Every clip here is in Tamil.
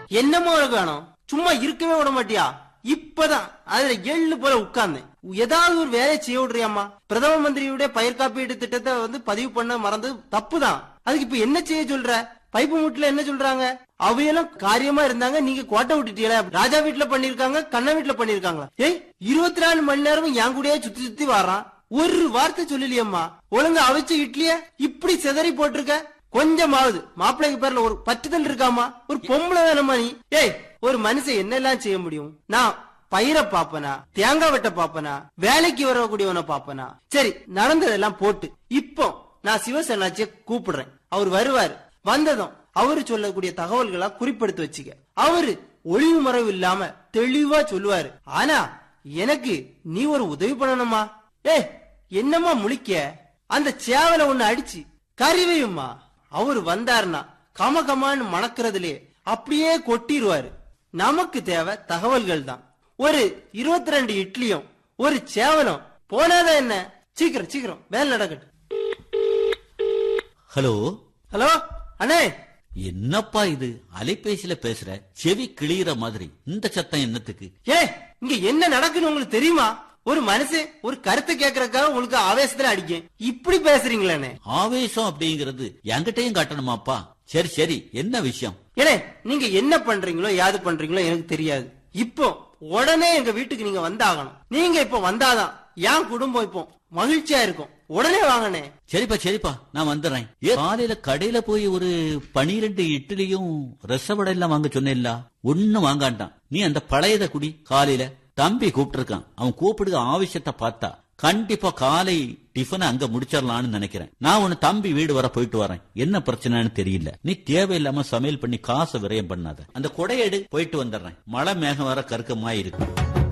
என்னமோ உனக்கு வேணும் சும்மா இருக்கவே விட மாட்டியா இப்பதான் அதுல எள்ளு போல உட்கார்ந்தேன் ஏதாவது ஒரு வேலையை செய்ய விடுறியாம்மா பிரதம மந்திரியுடைய பயிர் காப்பீடு திட்டத்தை வந்து பதிவு பண்ண மறந்து தப்புதான் அதுக்கு இப்ப என்ன செய்ய சொல்ற பைப்பு மூட்டுல என்ன சொல்றாங்க அவையெல்லாம் காரியமா இருந்தாங்க நீங்க கோட்டை விட்டுட்டீங்களா ராஜா வீட்டுல பண்ணிருக்காங்க கண்ண வீட்டுல பண்ணிருக்காங்களா ஏய் இருபத்தி நாலு மணி நேரமும் என் கூடயே சுத்தி சுத்தி வர்றான் ஒரு வார்த்தை சொல்லலையம்மா ஒழுங்கா அவிச்ச இட்லிய இப்படி சிதறி போட்டிருக்க கொஞ்சமாவது மாப்பிள்ளைக்கு பேர்ல ஒரு பற்றுதல் இருக்காமா ஒரு பொம்பளை வேணுமா நீ ஏய் ஒரு மனுஷன் என்னெல்லாம் செய்ய முடியும் நான் பயிரை பாப்பனா தேங்காய் வெட்ட பாப்பனா வேலைக்கு வரக்கூடியவனை பாப்பனா சரி நடந்ததெல்லாம் போட்டு இப்போ நான் சிவசேனாச்சிய கூப்பிடுறேன் அவர் வருவாரு வந்ததும் அவரு சொல்லக்கூடிய தகவல்களா குறிப்பெடுத்து வச்சுக்க அவரு ஒளிவு மறைவு இல்லாம தெளிவா சொல்லுவாரு ஆனா எனக்கு நீ ஒரு உதவி பண்ணணுமா ஏய் என்னம்மா முழிக்க அந்த சேவலை ஒண்ணு அடிச்சு கறிவையுமா அவரு வந்தாருன்னா கம கமான்னு மணக்கிறதுலயே அப்படியே கொட்டிடுவாரு நமக்கு தேவை தகவல்கள் தான் ஒரு இருபத்தி ரெண்டு இட்லியும் ஒரு சேவலும் போனாதான் என்ன சீக்கிரம் சீக்கிரம் வேலை நடக்கட்டும் ஹலோ ஹலோ அண்ணே என்னப்பா இது அலைபேசியில பேசுற செவி கிளியிற மாதிரி இந்த சத்தம் என்னத்துக்கு ஏ இங்க என்ன நடக்குன்னு உங்களுக்கு தெரியுமா ஒரு மனுஷன் ஒரு கருத்தை கேட்கறதுக்காக உங்களுக்கு ஆவேசத்துல அடிக்கேன் இப்படி பேசுறீங்களே ஆவேசம் அப்படிங்கிறது என்கிட்டயும் காட்டணுமாப்பா சரி சரி என்ன விஷயம் ஏனே நீங்க என்ன பண்றீங்களோ யாது பண்றீங்களோ எனக்கு தெரியாது இப்போ உடனே எங்க வீட்டுக்கு நீங்க வந்தாகணும் நீங்க இப்போ வந்தாதான் என் குடும்பம் இப்போ மகிழ்ச்சியா இருக்கும் உடனே வாங்கண்ணே சரிப்பா சரிப்பா நான் வந்துடுறேன் ஏ, காலையில கடையில போய் ஒரு பனிரெண்டு இட்லியும் ரசவடை எல்லாம் வாங்க சொன்னேன்ல ஒண்ணும் வாங்காண்டான் நீ அந்த பழையத குடி காலையில தம்பி கூப்பிட்டு இருக்கான் அவன் கூப்பிடுற ஆവശ്யத்தை பார்த்தா கண்டிப்பா காலை டிஃபன் அங்க முடிச்சிடலாம்னு நினைக்கிறேன் நான் உன்னை தம்பி வீடு வர போயிட்டு வரேன் என்ன பிரச்சனைன்னு தெரியல நீ தேவையில்லாம சமையல் பண்ணி காசை விரயம் பண்ணாத அந்த கொடையெடு போயிட்டு வந்துடுறேன் மழை மேகம் வர கருக்கமா இருக்கு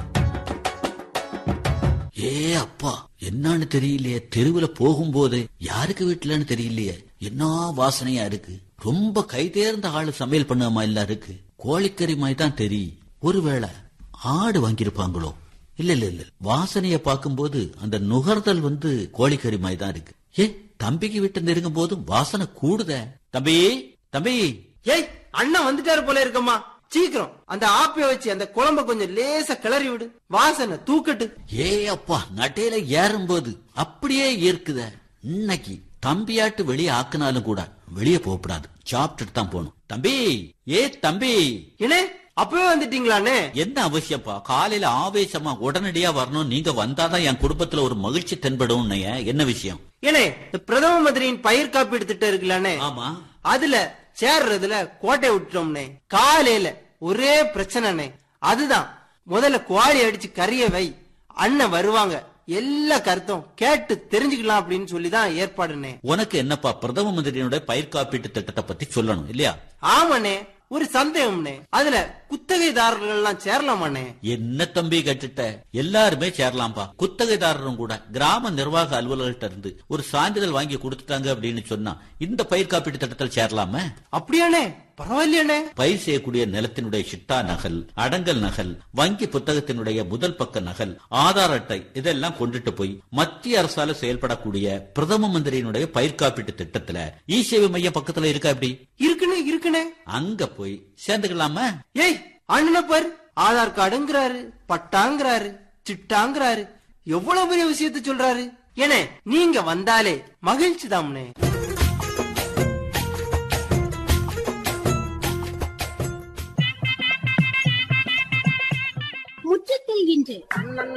ஏ அப்பா என்னன்னு தெரியலையே தெருவுல போகும்போது யாருக்கு வீட்டுலன்னு தெரியலையே என்ன வாசனையா இருக்கு ரொம்ப கை தேர்ந்த ஆளு சமையல் பண்ணாம எல்லாம் இருக்கு கோழிக்கறி மாதிரி தான் தெரியும் ஒருவேளை ஆடு வாங்கியிருப்பாங்களோ இல்ல இல்ல இல்ல வாசனைய பார்க்கும்போது அந்த நுகர்தல் வந்து கோழிக்கறி மாதிரி தான் இருக்கு ஏ தம்பிக்கு வீட்டு நெருங்கும் போதும் வாசனை கூடுதே தம்பி தம்பி ஏய் அண்ணன் வந்துட்டாரு போல இருக்கம்மா சீக்கிரம் அந்த ஆப்பிய வச்சு அந்த குழம்ப கொஞ்சம் லேசா கிளறி விடு வாசனை தூக்கட்டு ஏ அப்பா நட்டையில ஏறும்போது அப்படியே இருக்குத இன்னைக்கு தம்பியாட்டு வெளியே ஆக்குனாலும் கூட வெளியே போகக்கூடாது சாப்பிட்டுட்டு தான் போகணும் தம்பி ஏ தம்பி ஏனே அப்பவே வந்துட்டீங்களாண்ணே என்ன அவசியப்பா காலையில ஆவேசமா உடனடியா வரணும் நீங்க வந்தாதான் என் குடும்பத்துல ஒரு மகிழ்ச்சி தென்படும் என்ன விஷயம் ஏனே இந்த பிரதம மந்திரியின் பயிர் காப்பீடு திட்டம் இருக்குல்லானே ஆமா அதுல சேர்றதுல கோட்டை விட்டுட்டோம்னே காலையில ஒரே பிரச்சனைனே அதுதான் முதல்ல கோழி அடிச்சு கறிய வை அண்ணன் வருவாங்க எல்லா கருத்தும் கேட்டு தெரிஞ்சுக்கலாம் அப்படின்னு சொல்லிதான் ஏற்பாடுனே உனக்கு என்னப்பா பிரதம மந்திரியினுடைய பயிர் காப்பீட்டு திட்டத்தை பத்தி சொல்லணும் இல்லையா ஆமாண்ணே ஒரு சந்தேகம்னே அதுல குத்தகைதாரர்கள் எல்லாம் சேரலாமாண்ணே என்ன தம்பி கட்டுட்ட எல்லாருமே சேரலாம்பா குத்தகைதாரரும் கூட கிராம நிர்வாக அலுவலர்கிட்ட இருந்து ஒரு சான்றிதழ் வாங்கி கொடுத்துட்டாங்க அப்படின்னு சொன்னா இந்த பயிர் காப்பீட்டு திட்டத்தில் சேரலாமே அப்படியாண்ணே பரவாயில்லையாண்ணே பயிர் செய்யக்கூடிய நிலத்தினுடைய சிட்டா நகல் அடங்கல் நகல் வங்கி புத்தகத்தினுடைய முதல் பக்க நகல் ஆதார் அட்டை இதெல்லாம் கொண்டுட்டு போய் மத்திய அரசால செயல்படக்கூடிய பிரதம மந்திரியினுடைய பயிர் காப்பீட்டு திட்டத்துல இ சேவை மையம் பக்கத்துல இருக்கா எப்படி இருக்குண்ணே இருக்குண்ணே அங்க போய் சேர்ந்துக்கலாமா ஏய் அண்ணனை பாரு ஆதார் கார்டுங்கிறாரு பட்டாங்கிறாரு சிட்டாங்கிறாரு எவ்வளவு பெரிய விஷயத்த சொல்றாரு ஏனே நீங்க வந்தாலே மகிழ்ச்சி தாம்னே முற்றத்தில் இன்று